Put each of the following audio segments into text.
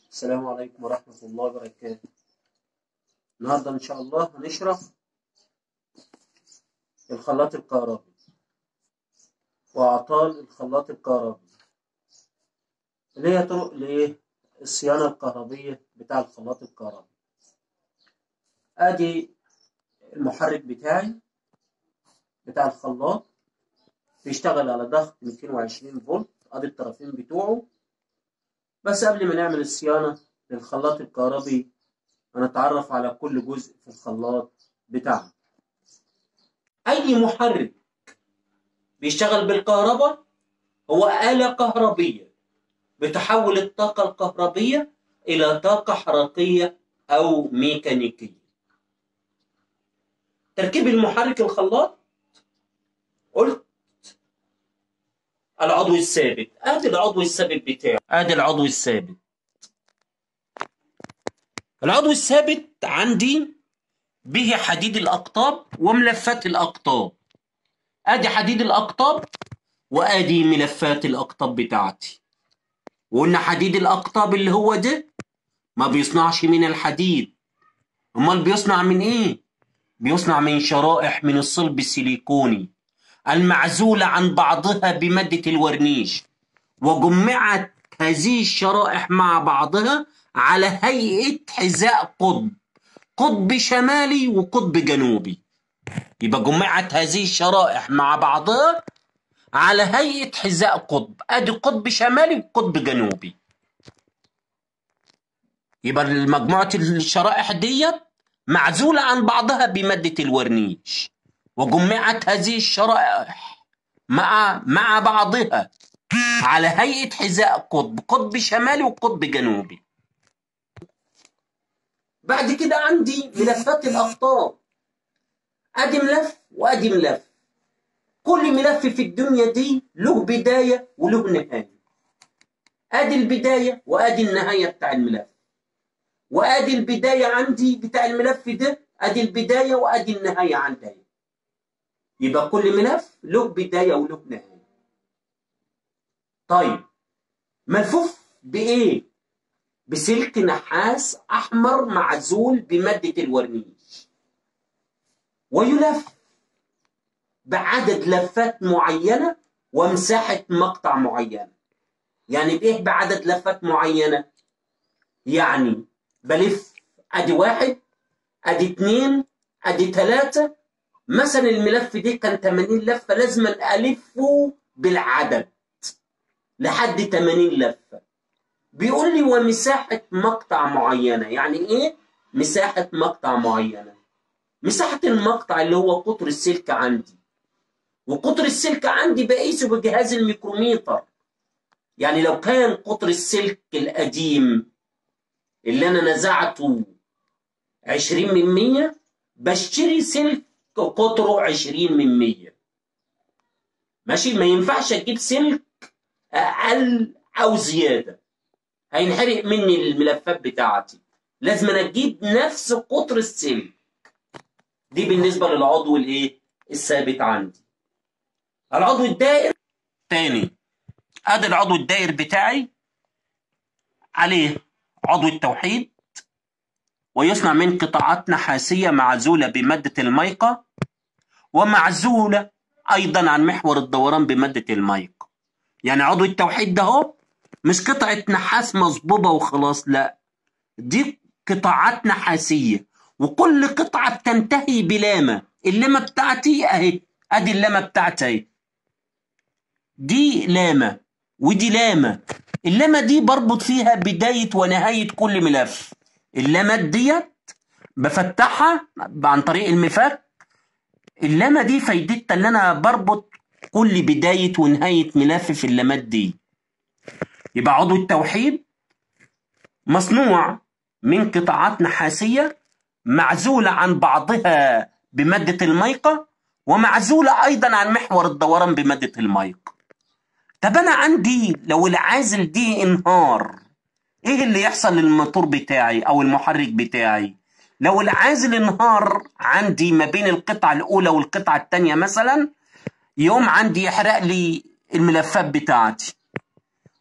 السلام عليكم ورحمة الله وبركاته النهاردة إن شاء الله هنشرح الخلاط الكهربي وأعطال الخلاط الكهربي اللي هي طرق لإيه الصيانة الكهربية بتاع الخلاط الكهربي أدي المحرك بتاعي بتاع الخلاط بيشتغل على ضغط 220 فولت أدي الطرفين بتوعه بس قبل ما نعمل الصيانة للخلاط الكهربي هنتعرف على كل جزء في الخلاط بتاعنا أي محرك بيشتغل بالكهرباء هو آلة كهربية بتحول الطاقة الكهربية إلى طاقة حركية أو ميكانيكية تركيب المحرك الخلاط قلت العضو الثابت ادي العضو الثابت بتاعه ادي العضو الثابت العضو الثابت عندي به حديد الاقطاب وملفات الاقطاب ادي حديد الاقطاب وادي ملفات الاقطاب بتاعتي وقلنا حديد الاقطاب اللي هو ده ما بيصنعش من الحديد امال بيصنع من ايه بيصنع من شرائح من الصلب السيليكوني المعزولة عن بعضها بمادة الورنيش وجمعت هذه الشرائح مع بعضها على هيئة حذاء قطب قطب شمالي وقطب جنوبي يبقى جمعت هذه الشرائح مع بعضها على هيئة حذاء قطب ادي قطب شمالي وقطب جنوبي يبقى مجموعة الشرائح ديت معزولة عن بعضها بمادة الورنيش وجمعت هذه الشرائح مع مع بعضها على هيئة حذاء قطب قطب شمالي وقطب جنوبي بعد كده عندي ملفات الأقطاب أدي ملف وأدي ملف كل ملف في الدنيا دي له بداية وله نهاية أدي البداية وأدي النهاية بتاع الملف وأدي البداية عندي بتاع الملف ده أدي البداية وأدي النهاية عندي يبقى كل ملف له بداية وله نهاية طيب ملفوف بإيه؟ بسلك نحاس أحمر معزول بمادة الورنيش ويلف بعدد لفات معينة ومساحة مقطع معينة يعني بإيه بعدد لفات معينة؟ يعني بلف أدي واحد أدي اتنين أدي تلاتة مثلا الملف ده كان 80 لفه لازم الفه بالعدد لحد 80 لفه بيقول لي ومساحه مقطع معينه يعني ايه مساحه مقطع معينه مساحه المقطع اللي هو قطر السلك عندي وقطر السلك عندي بقيسه بجهاز الميكروميتر يعني لو كان قطر السلك القديم اللي انا نزعته 20 من 100 بشتري سلك قطره 20 من 100 ماشي ما ينفعش اجيب سلك اقل او زياده هينحرق مني الملفات بتاعتي لازم أنا اجيب نفس قطر السلك دي بالنسبه للعضو الايه الثابت عندي العضو الدائر تاني ادي العضو الدائر بتاعي عليه عضو التوحيد ويصنع من قطاعات نحاسية معزولة بمادة الميقة ومعزولة أيضا عن محور الدوران بمادة الميقة يعني عضو التوحيد ده هو مش قطعة نحاس مصبوبة وخلاص لا دي قطاعات نحاسية وكل قطعة بتنتهي بلامة اللامة بتاعتي اهي ادي اللامة بتاعتي اهي دي لامة ودي لامة اللامة دي بربط فيها بداية ونهاية كل ملف اللامات ديت بفتحها عن طريق المفك اللامة دي فايدتها ان انا بربط كل بداية ونهاية ملف في اللامات دي يبقى عضو التوحيد مصنوع من قطاعات نحاسية معزولة عن بعضها بمادة الميقة ومعزولة أيضا عن محور الدوران بمادة الميق طب أنا عندي لو العازل دي انهار ايه اللي يحصل للموتور بتاعي او المحرك بتاعي لو العازل انهار عندي ما بين القطعة الاولى والقطعة التانية مثلا يوم عندي يحرق لي الملفات بتاعتي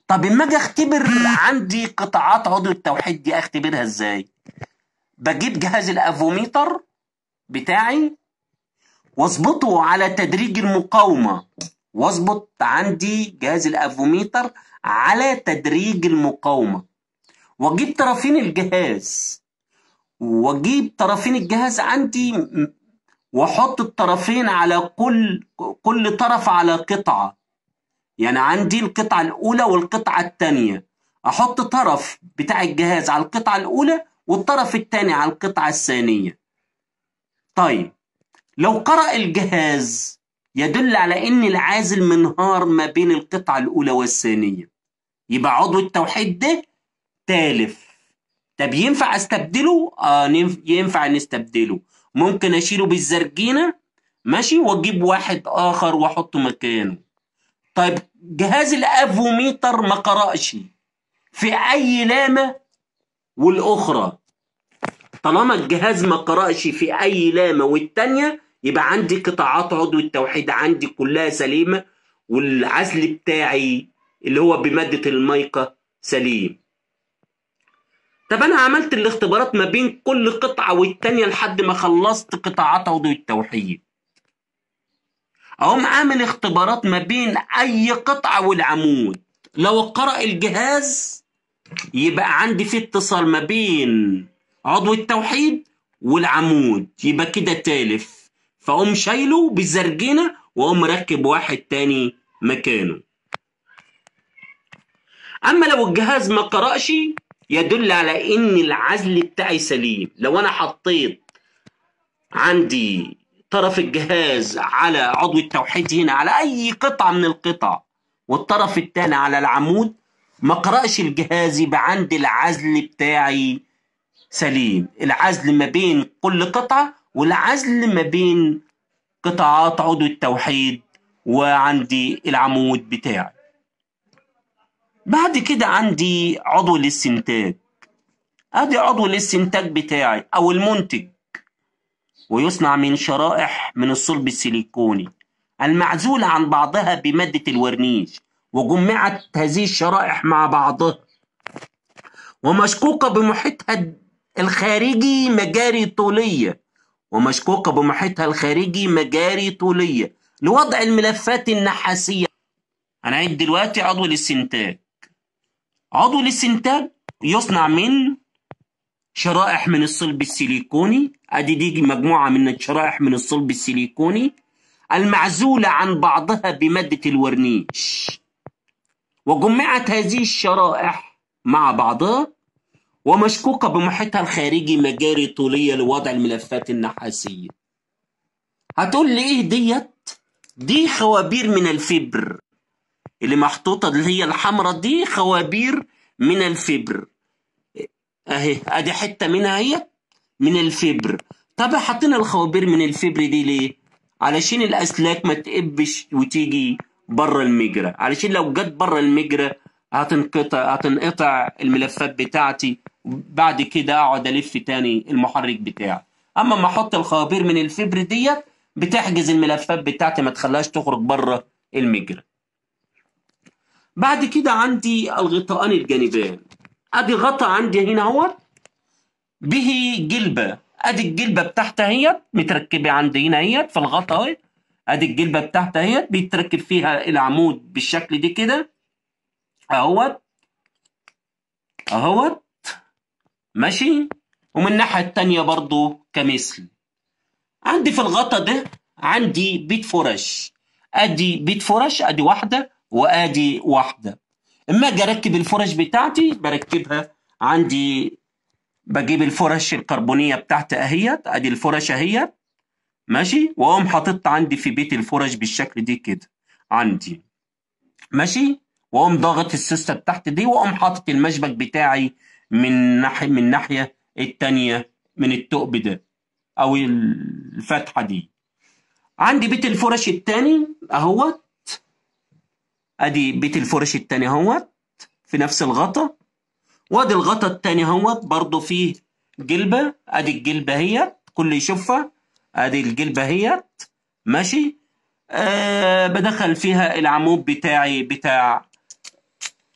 طب اما اجي اختبر عندي قطاعات عضو التوحيد دي اختبرها ازاي بجيب جهاز الافوميتر بتاعي واظبطه على تدريج المقاومة واظبط عندي جهاز الافوميتر على تدريج المقاومة واجيب طرفين الجهاز واجيب طرفين الجهاز عندي م- واحط الطرفين على كل كل طرف على قطعة يعني عندي القطعة الأولى والقطعة الثانية أحط طرف بتاع الجهاز على القطعة الأولى والطرف الثاني على القطعة الثانية طيب لو قرأ الجهاز يدل على إن العازل منهار ما بين القطعة الأولى والثانية يبقى عضو التوحيد ده تالف طب ينفع استبدله؟ اه ننف- ينفع نستبدله ممكن اشيله بالزرجينة ماشي واجيب واحد اخر واحطه مكانه طيب جهاز الافوميتر ما قرأش في اي لامة والاخرى طالما الجهاز ما قرأش في اي لامة والتانية يبقى عندي قطاعات عضو التوحيد عندي كلها سليمة والعزل بتاعي اللي هو بمادة الميقة سليم طب انا عملت الاختبارات ما بين كل قطعة والتانية لحد ما خلصت قطاعات عضو التوحيد اقوم عامل اختبارات ما بين اي قطعة والعمود لو قرأ الجهاز يبقى عندي في اتصال ما بين عضو التوحيد والعمود يبقى كده تالف فاقوم شايله بالزرجينة واقوم مركب واحد تاني مكانه اما لو الجهاز ما قرأش يدل على ان العزل بتاعي سليم لو انا حطيت عندي طرف الجهاز على عضو التوحيد هنا على اي قطعة من القطع والطرف الثاني على العمود ما قرأش الجهاز يبقى عندي العزل بتاعي سليم العزل ما بين كل قطعة والعزل ما بين قطاعات عضو التوحيد وعندي العمود بتاعي بعد كده عندي عضو الاستنتاج ادي عضو الاستنتاج بتاعي او المنتج ويصنع من شرائح من الصلب السيليكوني المعزولة عن بعضها بمادة الورنيش وجمعت هذه الشرائح مع بعضها ومشكوكة بمحيطها الخارجي مجاري طولية ومشكوكة بمحيطها الخارجي مجاري طولية لوضع الملفات النحاسية أنا عيد دلوقتي عضو الاستنتاج عضو الاستنتاج يصنع من شرائح من الصلب السيليكوني ادي دي مجموعة من الشرائح من الصلب السيليكوني المعزولة عن بعضها بمادة الورنيش وجمعت هذه الشرائح مع بعضها ومشكوكة بمحيطها الخارجي مجاري طولية لوضع الملفات النحاسية هتقول لي ايه ديت دي خوابير من الفبر اللي محطوطة اللي هي الحمراء دي خوابير من الفبر اهي ادي حتة منها هي من الفبر طب حطينا الخوابير من الفبر دي ليه علشان الاسلاك ما تقبش وتيجي بره المجرى علشان لو جت بره المجرى هتنقطع هتنقطع الملفات بتاعتي بعد كده اقعد الف تاني المحرك بتاعي اما ما احط الخوابير من الفبر ديت بتحجز الملفات بتاعتي ما تخليهاش تخرج بره المجرى بعد كده عندي الغطاءان الجانبان ادي غطا عندي هنا اهوت به جلبه ادي الجلبه بتاعتها اهيت متركبه عندي هنا اهيت في الغطا اهي ادي الجلبه بتاعتها اهيت بيتركب فيها العمود بالشكل دي كده اهوت اهوت ماشي ومن الناحيه التانيه برضو كمثل عندي في الغطا ده عندي بيت فرش ادي بيت فرش ادي واحده وادي واحده اما اجي اركب الفرش بتاعتي بركبها عندي بجيب الفرش الكربونيه بتاعتي اهيت ادي الفرش اهيت ماشي واقوم حاططها عندي في بيت الفرش بالشكل دي كده عندي ماشي واقوم ضاغط السوسته بتاعتي دي واقوم حاطط المشبك بتاعي من ناحيه من الناحيه التانيه من الثقب ده او الفتحه دي عندي بيت الفرش التاني اهوت ادي بيت الفرش التاني اهوت في نفس الغطا وادي الغطا التاني اهوت برضه فيه جلبه ادي الجلبه اهيت كل يشوفها ادي الجلبه اهيت ماشي آه بدخل فيها العمود بتاعي بتاع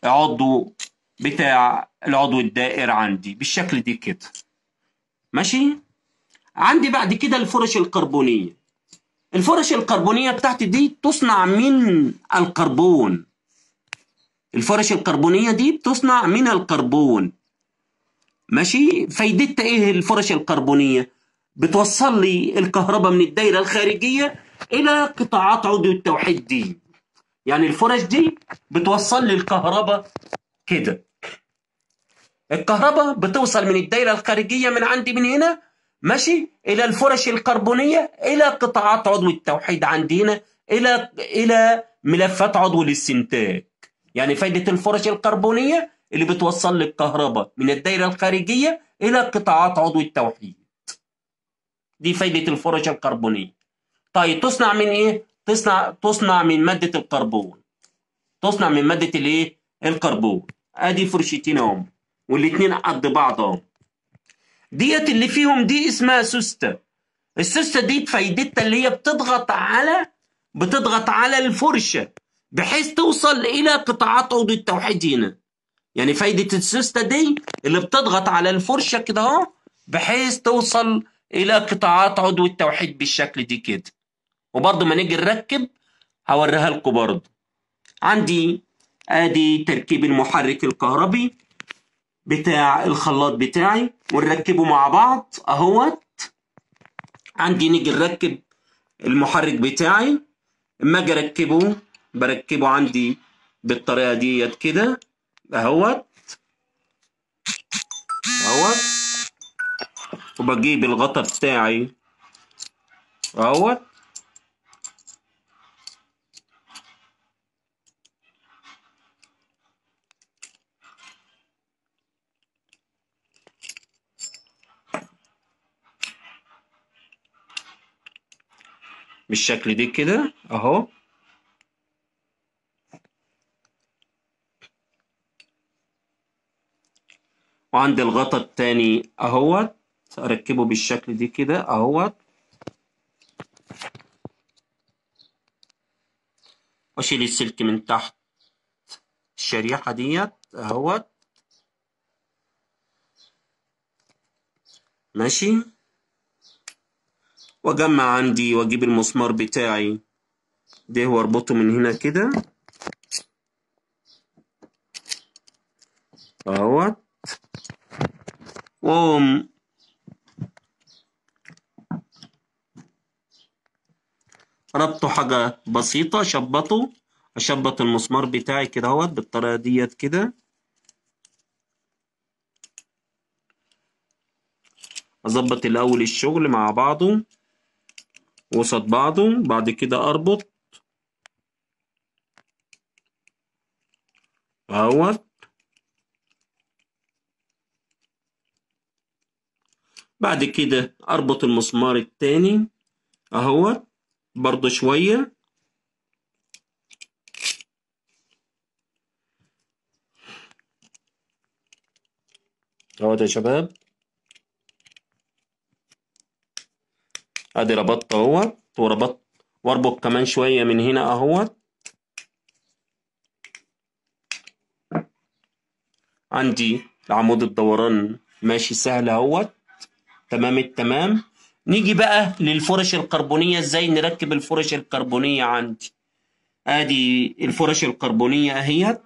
عضو بتاع العضو الدائر عندي بالشكل دي كده ماشي عندي بعد كده الفرش الكربونية الفرش الكربونية بتاعتي دي تصنع من الكربون الفرش الكربونية دي بتصنع من الكربون ماشي فايدتها ايه الفرش الكربونية بتوصل لي الكهرباء من الدايرة الخارجية إلى قطاعات عضو التوحيد دي يعني الفرش دي بتوصل لي الكهرباء كده الكهرباء بتوصل من الدايرة الخارجية من عندي من هنا ماشي إلى الفرش الكربونية إلى قطاعات عضو التوحيد عندي هنا إلى إلى ملفات عضو الاستنتاج يعني فايدة الفرش الكربونية اللي بتوصل لي الكهرباء من الدايرة الخارجية إلى قطاعات عضو التوحيد دي فايدة الفرش الكربونية طيب تصنع من إيه؟ تصنع تصنع من مادة الكربون تصنع من مادة الإيه؟ الكربون أدي فرشتين أهم والاتنين قد بعض أهم ديت اللي فيهم دي اسمها سوستة السوستة دي فايدتها اللي هي بتضغط على بتضغط على الفرشة بحيث توصل إلى قطاعات عضو التوحيد هنا يعني فايدة السوستة دي اللي بتضغط على الفرشة كده اهو بحيث توصل إلى قطاعات عضو التوحيد بالشكل دي كده وبرضه ما نيجي نركب هوريها لكم برضه عندي ادي تركيب المحرك الكهربي بتاع الخلاط بتاعي ونركبه مع بعض اهوت عندي نيجي نركب المحرك بتاعي اما اجي اركبه بركبه عندي بالطريقه ديت كده اهوت اهوت وبجيب الغطا بتاعي اهوت بالشكل دي كده اهو وعندي الغطا التاني اهوت اركبه بالشكل دي كده اهوت واشيل السلك من تحت الشريحة ديت اهوت ماشي واجمع عندي واجيب المسمار بتاعي ده واربطه من هنا كده اهوت واقوم ربطه حاجة بسيطة شبطه اشبط المسمار بتاعي كده اهوت بالطريقة ديت كده اظبط الاول الشغل مع بعضه وسط بعضه بعد كده اربط اهوت بعد كده اربط المسمار التاني اهوت برضه شوية اهوت يا شباب ادي ربطت اهوت وربطت واربط كمان شوية من هنا اهوت عندي عمود الدوران ماشي سهل اهوت تمام التمام نيجي بقى للفرش الكربونية ازاي نركب الفرش الكربونية عندي ادي الفرش الكربونية اهيت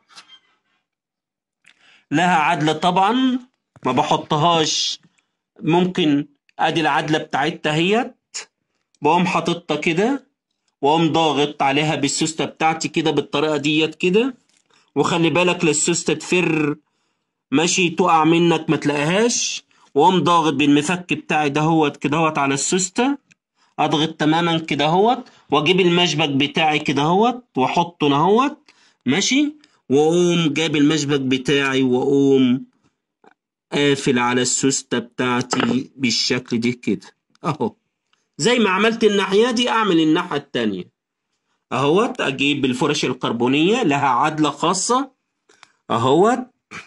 لها عدلة طبعا ما بحطهاش ممكن ادي العدلة بتاعتها اهيت بقوم حاططها كده واقوم ضاغط عليها بالسوستة بتاعتي كده بالطريقة ديت كده وخلي بالك للسوستة تفر ماشي تقع منك ما تلاقيهاش واقوم ضاغط بالمفك بتاعي دهوت كدهوت على السوستة اضغط تماما كدهوت واجيب المشبك بتاعي كدهوت واحطه نهوت ماشي واقوم جايب المشبك بتاعي واقوم قافل على السوستة بتاعتي بالشكل دي كده اهو زي ما عملت الناحية دي اعمل الناحية التانية اهوت اجيب الفرش الكربونية لها عدلة خاصة اهوت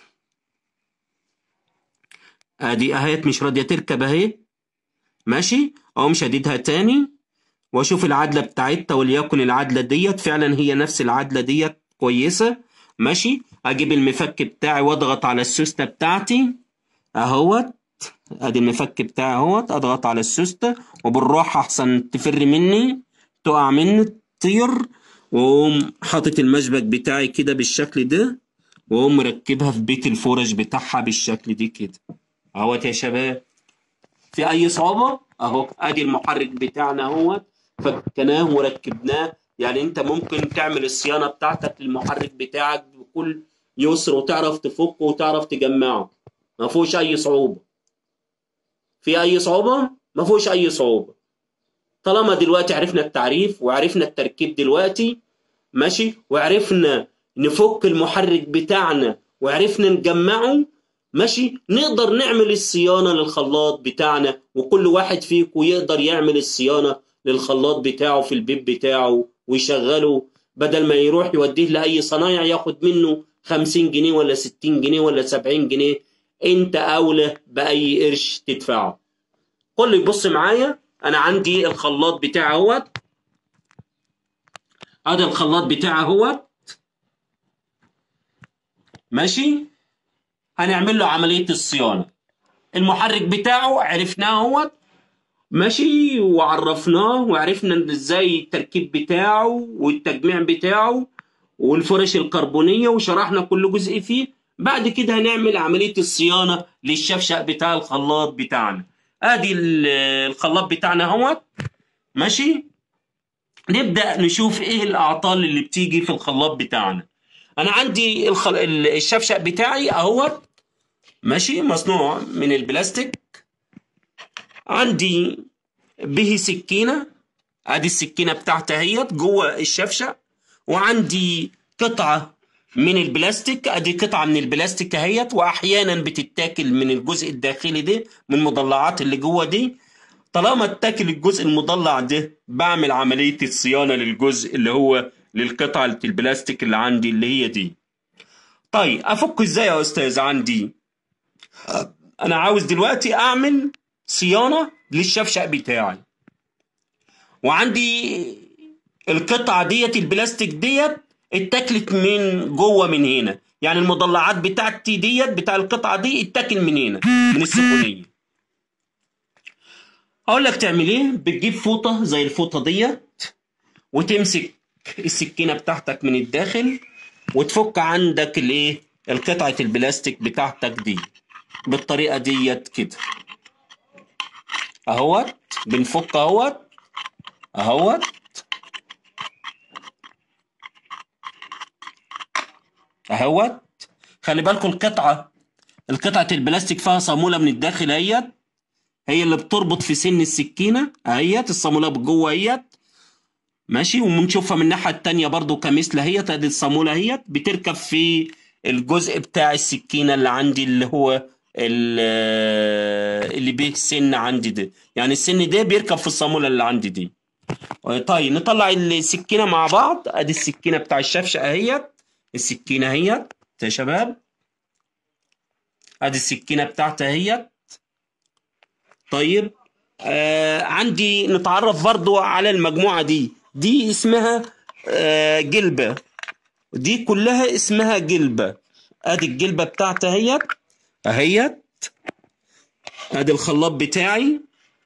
ادي اهيت مش راضية تركب اهي ماشي اقوم شديدها تاني واشوف العدلة بتاعتها وليكن العدلة ديت فعلا هي نفس العدلة ديت كويسة ماشي اجيب المفك بتاعي واضغط على السوسته بتاعتي اهوت ادي المفك بتاعي اهوت اضغط على السوسته وبالراحه احسن تفر مني تقع مني تطير واقوم حاطط المشبك بتاعي كده بالشكل ده واقوم مركبها في بيت الفرش بتاعها بالشكل دي كده اهوت يا شباب في اي صعوبه اهو ادي المحرك بتاعنا اهوت فكناه وركبناه يعني انت ممكن تعمل الصيانه بتاعتك للمحرك بتاعك بكل يسر وتعرف تفكه وتعرف تجمعه ما فيهوش اي صعوبه في اي صعوبه ما فيهوش اي صعوبه طالما دلوقتي عرفنا التعريف وعرفنا التركيب دلوقتي ماشي وعرفنا نفك المحرك بتاعنا وعرفنا نجمعه ماشي نقدر نعمل الصيانة للخلاط بتاعنا وكل واحد فيكم يقدر يعمل الصيانة للخلاط بتاعه في البيت بتاعه ويشغله بدل ما يروح يوديه لأي صنايع ياخد منه 50 جنيه ولا 60 جنيه ولا 70 جنيه انت أولى بأي قرش تدفعه كل يبص معايا أنا عندي الخلاط بتاعي اهوت هذا الخلاط بتاعي اهوت ماشي هنعمل له عملية الصيانة المحرك بتاعه عرفناه اهوت ماشي وعرفناه وعرفنا ازاي التركيب بتاعه والتجميع بتاعه والفرش الكربونية وشرحنا كل جزء فيه بعد كده هنعمل عملية الصيانة للشفشق بتاع الخلاط بتاعنا ادي الخلاط بتاعنا اهوت ماشي نبدأ نشوف ايه الاعطال اللي بتيجي في الخلاط بتاعنا انا عندي الخل... الشفشق بتاعي اهوت ماشي مصنوع من البلاستيك عندي به سكينة ادي السكينة بتاعتي اهيت جوه الشفشق وعندي قطعة من البلاستيك ادي قطعة من البلاستيك اهيت واحيانا بتتاكل من الجزء الداخلي ده من المضلعات اللي جوه دي طالما اتاكل الجزء المضلع ده بعمل عملية الصيانة للجزء اللي هو للقطعة البلاستيك اللي عندي اللي هي دي طيب افك ازاي يا استاذ عندي انا عاوز دلوقتي اعمل صيانة للشفشق بتاعي وعندي القطعة ديت البلاستيك ديت اتاكلت من جوه من هنا يعني المضلعات بتاعتي ديت بتاع القطعة دي اتاكل من هنا من السخونية اقول لك تعمل ايه بتجيب فوطة زي الفوطة ديت وتمسك السكينة بتاعتك من الداخل وتفك عندك الايه القطعة البلاستيك بتاعتك دي بالطريقة ديت كده اهوت بنفك اهوت اهوت اهوت خلي بالكم القطعة القطعة البلاستيك فيها صامولة من الداخل اهيت هي اللي بتربط في سن السكينة اهيت الصامولة جوه اهيت ماشي وبنشوفها من الناحية التانية برضو كمثل اهيت ادي الصامولة اهيت بتركب في الجزء بتاع السكينة اللي عندي اللي هو اللي به سن عندي ده يعني السن ده بيركب في الصامولة اللي عندي دي طيب نطلع السكينة مع بعض ادي السكينة بتاع الشفشة اهيت السكينة اهيت يا شباب ادي السكينة بتاعتها اهيت طيب آه عندي نتعرف برضو على المجموعة دي دي اسمها آه جلبة دي كلها اسمها جلبة ادي الجلبة بتاعتها اهيت اهيت ادي الخلاط بتاعي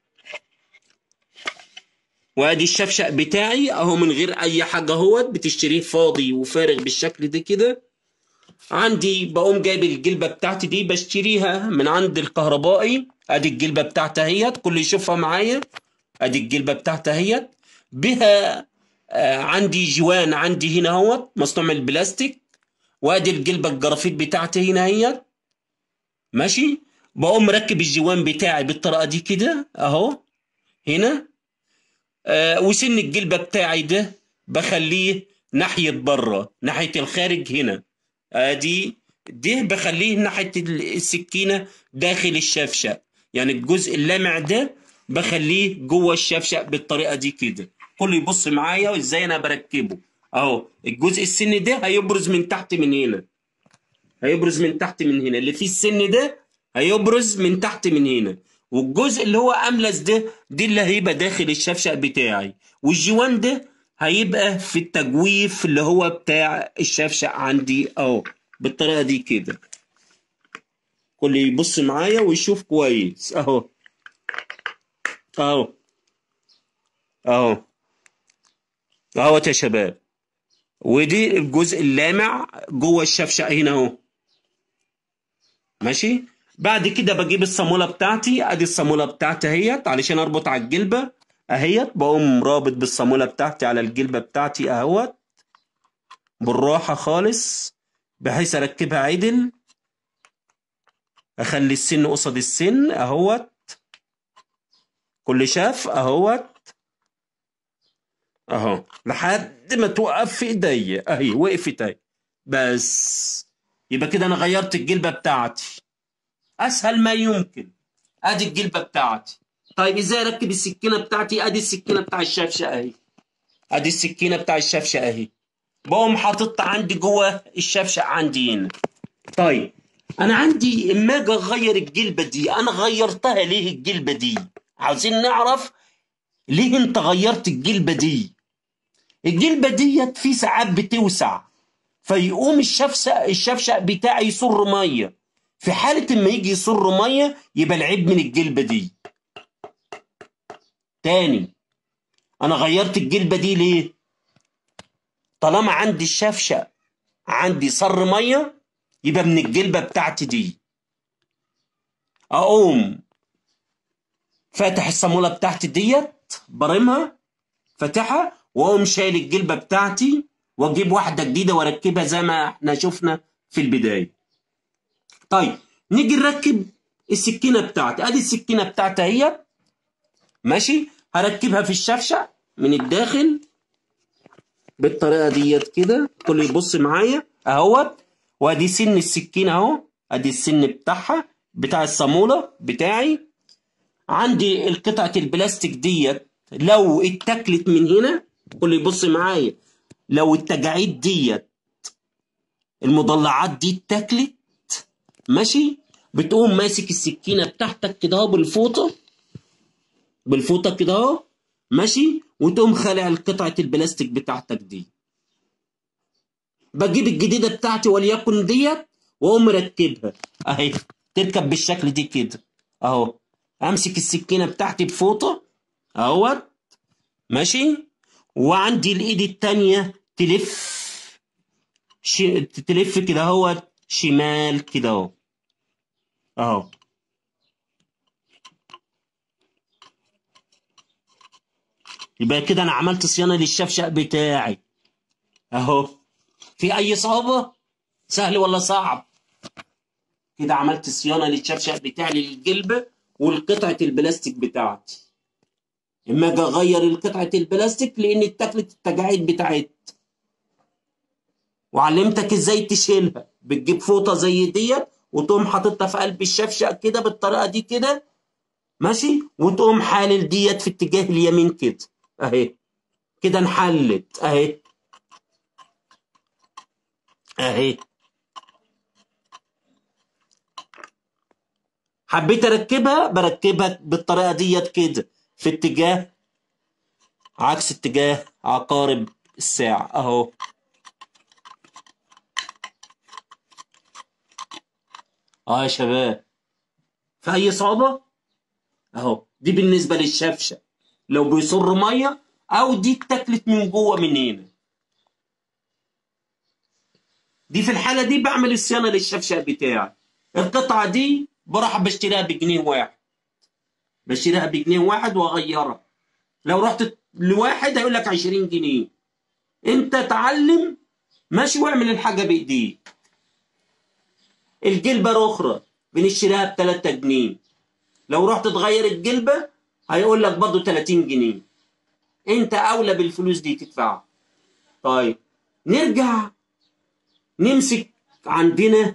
وادي الشفشق بتاعي اهو من غير اي حاجه اهوت بتشتريه فاضي وفارغ بالشكل ده كده عندي بقوم جايب الجلبه بتاعتي دي بشتريها من عند الكهربائي ادي الجلبه بتاعتي اهيت كل يشوفها معايا ادي الجلبه بتاعتي اهيت بها آه عندي جوان عندي هنا اهوت مصنوع من البلاستيك وادي الجلبه الجرافيت بتاعتي هنا اهيت ماشي بقوم مركب الجوان بتاعي بالطريقه دي كده اهو هنا آه وسن الجلبه بتاعي ده بخليه ناحيه بره ناحيه الخارج هنا ادي آه ده بخليه ناحيه السكينه داخل الشفشق يعني الجزء اللامع ده بخليه جوه الشفشق بالطريقه دي كده كله يبص معايا وازاي انا بركبه اهو الجزء السن ده هيبرز من تحت من هنا هيبرز من تحت من هنا اللي فيه السن ده هيبرز من تحت من هنا والجزء اللي هو املس ده دي اللي هيبقى داخل الشفشق بتاعي والجوان ده هيبقى في التجويف اللي هو بتاع الشفشق عندي اهو بالطريقه دي كده كل يبص معايا ويشوف كويس اهو اهو اهو اهوت يا شباب ودي الجزء اللامع جوه الشفشق هنا اهو ماشي بعد كده بجيب الصامولة بتاعتي ادي الصامولة بتاعتي اهيت علشان اربط على الجلبة اهيت بقوم رابط بالصامولة بتاعتي على الجلبة بتاعتي اهوت بالراحة خالص بحيث اركبها عدل اخلي السن قصاد السن اهوت كل شاف اهوت اهو لحد ما توقف في ايديا اهي وقفت اهي بس يبقى كده انا غيرت الجلبة بتاعتي اسهل ما يمكن ادي الجلبة بتاعتي طيب ازاي اركب السكينة بتاعتي ادي السكينة بتاع الشفشة اهي ادي السكينة بتاع الشفشة اهي بقوم حاططها عندي جوه الشفشة عندي هنا طيب انا عندي اما اجي اغير الجلبة دي انا غيرتها ليه الجلبة دي عاوزين نعرف ليه انت غيرت الجلبة دي الجلبة ديت في ساعات بتوسع فيقوم الشفشق الشفشق بتاعي يصر ميه في حالة ما يجي يصر ميه يبقى العيب من الجلبة دي تاني انا غيرت الجلبة دي ليه طالما عندي الشفشق عندي صر ميه يبقى من الجلبة بتاعتي دي اقوم فاتح الصامولة بتاعتي ديت برمها فاتحها واقوم شايل الجلبة بتاعتي واجيب واحدة جديدة واركبها زي ما احنا شفنا في البداية طيب نيجي نركب السكينة بتاعتي ادي السكينة بتاعتي اهي ماشي هركبها في الشفشة من الداخل بالطريقة ديت كده كل يبص معايا اهوت وادي سن السكينة اهو ادي السن بتاعها بتاع الصامولة بتاعي عندي القطعة البلاستيك ديت لو اتاكلت من هنا كل يبص معايا لو التجاعيد ديت المضلعات دي اتاكلت ماشي بتقوم ماسك السكينة بتاعتك كده اهو بالفوطة بالفوطة كده اهو ماشي وتقوم خالع القطعة البلاستيك بتاعتك دي بجيب الجديدة بتاعتي وليكن ديت واقوم مركبها اهي تركب بالشكل دي كده اهو امسك السكينة بتاعتي بفوطة اهوت ماشي وعندي الايد التانية تلف ش... تلف كده اهوت شمال كده اهو اهو يبقى كده انا عملت صيانه للشفشق بتاعي اهو في اي صعوبه سهل ولا صعب كده عملت صيانه للشفشق بتاعي للجلبه والقطعه البلاستيك بتاعتي اما اجي اغير القطعه البلاستيك لان اتاكلت التجاعيد بتاعتها وعلمتك ازاي تشيلها بتجيب فوطه زي ديت وتقوم حاططها في قلب الشفشق كده بالطريقه دي كده ماشي وتقوم حالل ديت في اتجاه اليمين كده اهي كده انحلت اهي اهي حبيت اركبها بركبها بالطريقه ديت كده في اتجاه عكس اتجاه عقارب الساعه اهو اه يا شباب في اي صعوبه اهو دي بالنسبه للشفشه لو بيصر ميه او دي اتاكلت من جوه من هنا دي في الحاله دي بعمل الصيانه للشفشه بتاعي القطعه دي بروح بشتريها بجنيه واحد بشتريها بجنيه واحد واغيرها لو رحت لواحد هيقول لك 20 جنيه انت تعلم ماشي واعمل الحاجه بايديك الجلبه الاخرى بنشتريها ب 3 جنيه لو رحت تغير الجلبه هيقول لك برضه 30 جنيه انت اولى بالفلوس دي تدفعها طيب نرجع نمسك عندنا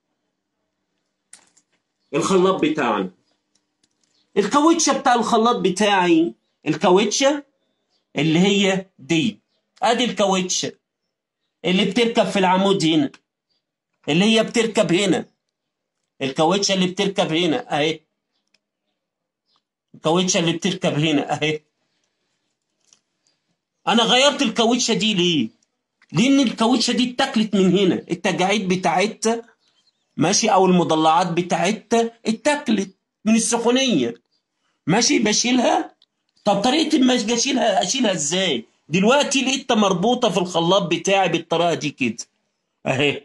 الخلاط بتاعنا الكاوتشه بتاع الخلاط بتاعي الكاوتشه اللي هي دي ادي الكاوتشه اللي بتركب في العمود هنا اللي هي بتركب هنا الكاوتشه اللي بتركب هنا اهي الكاوتشه اللي بتركب هنا اهي انا غيرت الكاوتشه دي ليه لان الكاوتشه دي اتاكلت من هنا التجاعيد بتاعتها ماشي او المضلعات بتاعتها اتاكلت من السخونيه ماشي بشيلها طب طريقه ما أجي اشيلها اشيلها ازاي دلوقتي لقيتها مربوطه في الخلاط بتاعي بالطريقه دي كده اهي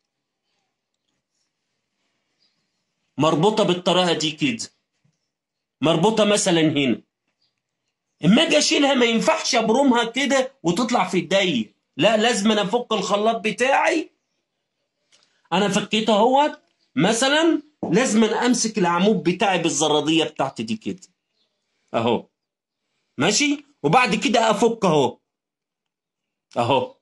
مربوطه بالطريقه دي كده مربوطه مثلا هنا اما اجي اشيلها ما ينفعش ابرمها كده وتطلع في ايديا لا لازم أنا افك الخلاط بتاعي انا فكيته اهوت مثلا لازم أنا امسك العمود بتاعي بالزراديه بتاعتي دي كده اهو ماشي وبعد كده افك اهو اهو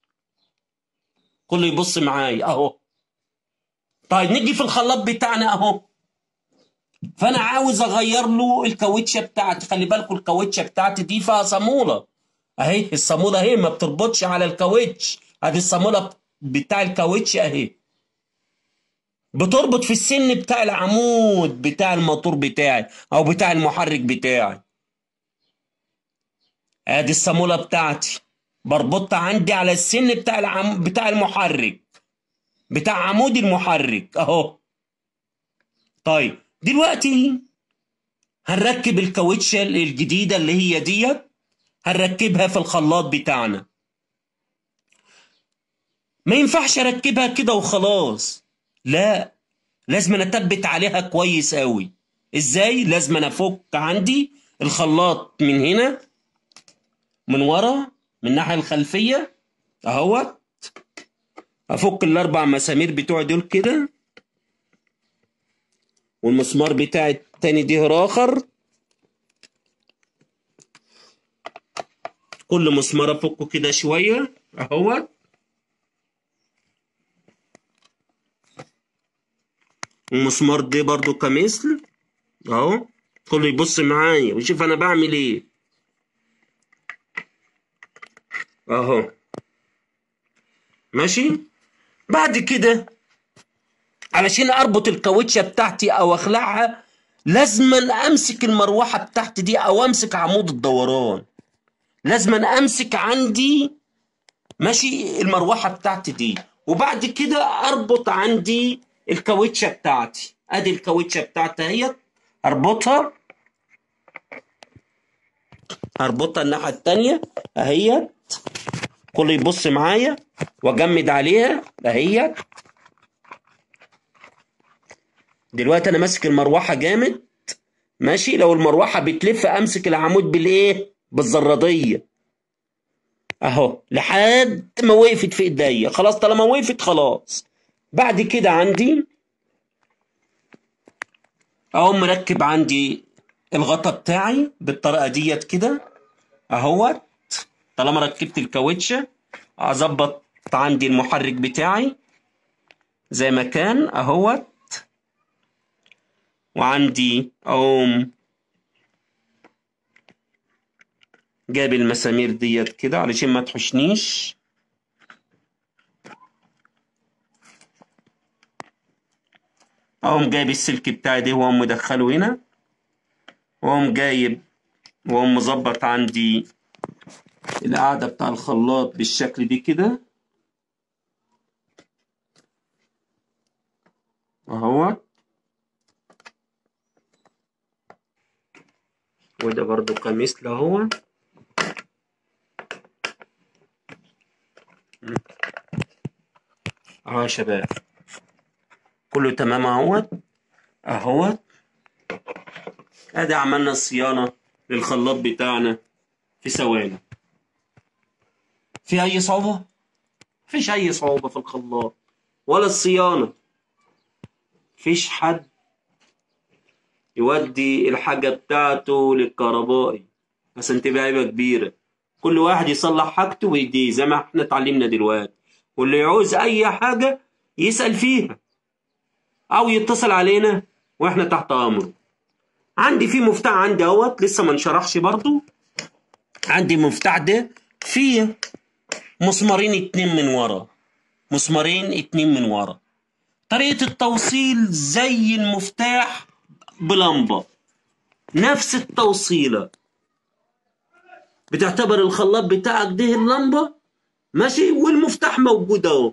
كله يبص معايا اهو طيب نيجي في الخلاط بتاعنا اهو فانا عاوز اغير له الكاوتشه بتاعتي خلي بالكم الكاوتشه بتاعتي دي فيها صاموله اهي الصاموله اهي ما بتربطش على الكاوتش ادي الصاموله بتاع الكاوتش اهي بتربط في السن بتاع العمود بتاع الموتور بتاعي او بتاع المحرك بتاعي ادي الصاموله بتاعتي بربطها عندي على السن بتاع العم... بتاع المحرك بتاع عمود المحرك اهو طيب دلوقتي هنركب الكاوتشه الجديده اللي هي ديت هنركبها في الخلاط بتاعنا ما ينفعش اركبها كده وخلاص لا لازم أنا اثبت عليها كويس قوي ازاي لازم أنا افك عندي الخلاط من هنا من ورا من الناحيه الخلفيه اهوت افك الاربع مسامير بتوع دول كده والمسمار بتاعي التاني ده اخر كل مسمار افكه كده شويه اهوت المسمار ده برضو كمثل اهو كله يبص معايا ويشوف انا بعمل ايه اهو ماشي بعد كده علشان اربط الكاوتشه بتاعتي او اخلعها لازم امسك المروحه بتاعتي دي او امسك عمود الدوران لازم امسك عندي ماشي المروحه بتاعتي دي وبعد كده اربط عندي الكاوتشه بتاعتي ادي الكاوتشه بتاعتي اهي اربطها اربطها الناحيه التانيه اهيت كله يبص معايا واجمد عليها اهيت دلوقتي انا ماسك المروحه جامد ماشي لو المروحه بتلف امسك العمود بالايه بالزراديه اهو لحد ما وقفت في ايديا خلاص طالما وقفت خلاص بعد كده عندي اقوم مركب عندي الغطا بتاعي بالطريقه ديت كده اهوت طالما ركبت الكاوتشه اظبط عندي المحرك بتاعي زي ما كان اهوت وعندي اقوم جايب المسامير ديت كده علشان ما تحشنيش اقوم جايب السلك بتاعي ده واقوم مدخله هنا واقوم جايب واقوم مظبط عندي القاعدة بتاع الخلاط بالشكل دي كده اهو وده برضو كمثل اهو اهو يا شباب كله تمام اهوت اهوت ادي عملنا الصيانة للخلاط بتاعنا في ثواني في اي صعوبة؟ مفيش اي صعوبة في الخلاط ولا الصيانة مفيش حد يودي الحاجة بتاعته للكهربائي عشان تبقى عيبة كبيرة كل واحد يصلح حاجته ويديه زي ما احنا اتعلمنا دلوقتي واللي يعوز اي حاجة يسأل فيها او يتصل علينا واحنا تحت امره عندي في مفتاح عندي اهوت لسه ما انشرحش برضو عندي مفتاح ده فيه مسمارين اتنين من ورا مسمارين اتنين من ورا طريقة التوصيل زي المفتاح بلمبة نفس التوصيلة بتعتبر الخلاط بتاعك ده اللمبة ماشي والمفتاح موجود اهو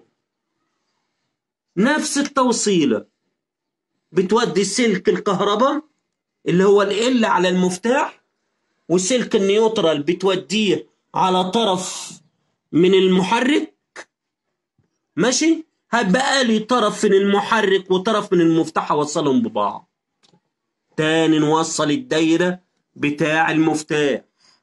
نفس التوصيلة بتودي سلك الكهرباء اللي هو ال على المفتاح وسلك النيوترال بتوديه على طرف من المحرك ماشي هبقى لي طرف من المحرك وطرف من المفتاح اوصلهم ببعض تاني نوصل الدايرة بتاع المفتاح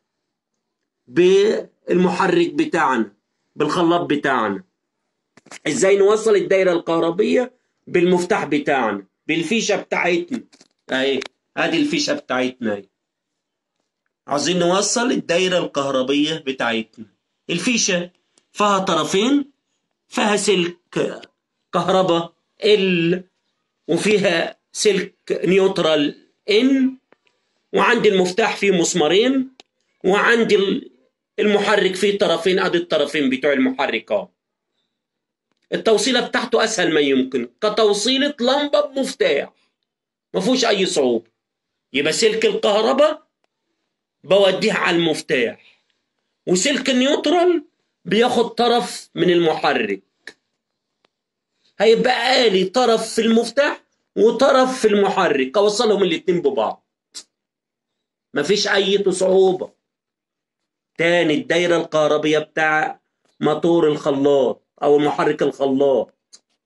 بالمحرك بتاعنا بالخلاط بتاعنا ازاي نوصل الدايرة الكهربية بالمفتاح بتاعنا بالفيشة بتاعتنا اهي ادي الفيشة بتاعتنا اهي عاوزين نوصل الدايرة الكهربية بتاعتنا الفيشة فيها طرفين فيها سلك كهرباء ال وفيها سلك نيوترال ان وعندي المفتاح فيه مسمارين وعندي المحرك فيه طرفين ادي الطرفين بتوع المحرك اهو التوصيله بتاعته اسهل ما يمكن كتوصيله لمبه بمفتاح ما فيهوش اي صعوبه يبقى سلك الكهرباء بوديه على المفتاح وسلك النيوترال بياخد طرف من المحرك هيبقى لي طرف في المفتاح وطرف في المحرك اوصلهم الاتنين ببعض مفيش اي صعوبة تاني الدايرة الكهربية بتاع موتور الخلاط او المحرك الخلاط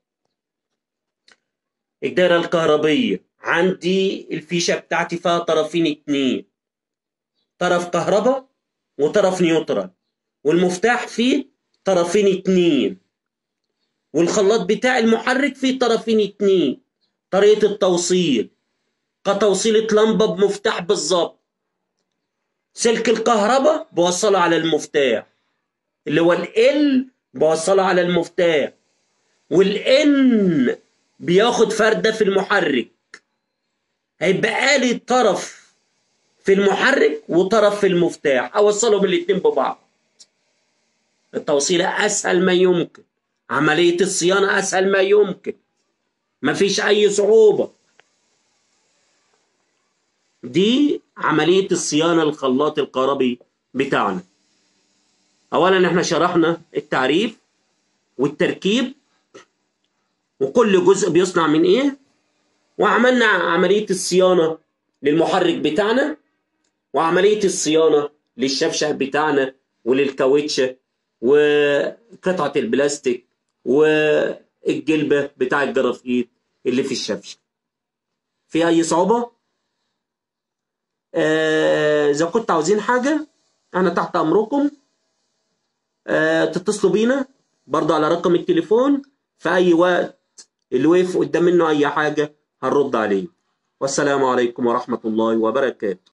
الدايرة الكهربية عندي الفيشة بتاعتي فيها طرفين اتنين طرف كهرباء وطرف نيوترال والمفتاح فيه طرفين اتنين والخلاط بتاع المحرك فيه طرفين اتنين طريقة التوصيل كتوصيلة لمبة بمفتاح بالظبط سلك الكهرباء بوصله على المفتاح اللي هو ال بوصله على المفتاح والان بياخد فردة في المحرك هيبقى لي طرف في المحرك وطرف في المفتاح اوصلهم الاتنين ببعض التوصيلة اسهل ما يمكن عملية الصيانة اسهل ما يمكن مفيش اي صعوبة دي عملية الصيانة الخلاط الكهربي بتاعنا اولا احنا شرحنا التعريف والتركيب وكل جزء بيصنع من ايه وعملنا عملية الصيانة للمحرك بتاعنا وعملية الصيانة للشفشة بتاعنا وللكاوتشة وقطعة البلاستيك والجلبة بتاع الجرافيت اللي في الشفشة في أي صعوبة؟ إذا آه كنت عاوزين حاجة أنا تحت أمركم آه تتصلوا بينا برضه على رقم التليفون في أي وقت اللي وقف قدام منه أي حاجة هنرد عليه والسلام عليكم ورحمة الله وبركاته